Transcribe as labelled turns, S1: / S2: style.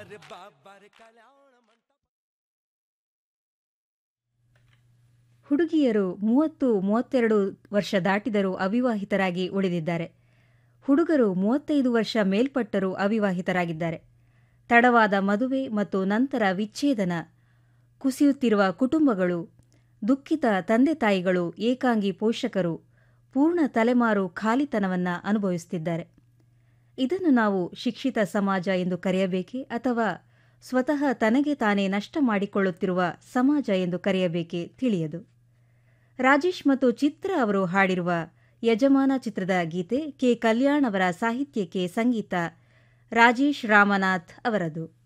S1: ಹುಡುಗಿಯರು ಮೂವತ್ತು ಮೂವತ್ತೆರಡು ವರ್ಷ ದಾಟಿದರೂ ಅವಿವಾಹಿತರಾಗಿ ಉಳಿದಿದ್ದಾರೆ ಹುಡುಗರು ಮೂವತ್ತೈದು ವರ್ಷ ಮೇಲ್ಪಟ್ಟರೂ ಅವಿವಾಹಿತರಾಗಿದ್ದಾರೆ ತಡವಾದ ಮದುವೆ ಮತ್ತು ನಂತರ ವಿಚ್ಛೇದನ ಕುಸಿಯುತ್ತಿರುವ ಕುಟುಂಬಗಳು ದುಃಖಿತ ತಂದೆ ತಾಯಿಗಳು ಏಕಾಂಗಿ ಪೋಷಕರು ಪೂರ್ಣ ತಲೆಮಾರು ಖಾಲಿತನವನ್ನ ಅನುಭವಿಸುತ್ತಿದ್ದಾರೆ ಇದನ್ನು ನಾವು ಶಿಕ್ಷಿತ ಸಮಾಜ ಎಂದು ಕರೆಯಬೇಕೇ ಅಥವಾ ಸ್ವತಃ ತನಗೆ ತಾನೇ ನಷ್ಟ ಮಾಡಿಕೊಳ್ಳುತ್ತಿರುವ ಸಮಾಜ ಎಂದು ಕರೆಯಬೇಕೇ ತಿಳಿಯದು ರಾಜೇಶ್ ಮತ್ತು ಚಿತ್ರ ಅವರು ಹಾಡಿರುವ ಯಜಮಾನ ಚಿತ್ರದ ಗೀತೆ ಕೆ ಕಲ್ಯಾಣ್ ಅವರ ಸಾಹಿತ್ಯಕ್ಕೆ ಸಂಗೀತ ರಾಜೇಶ್ ರಾಮನಾಥ್ ಅವರದು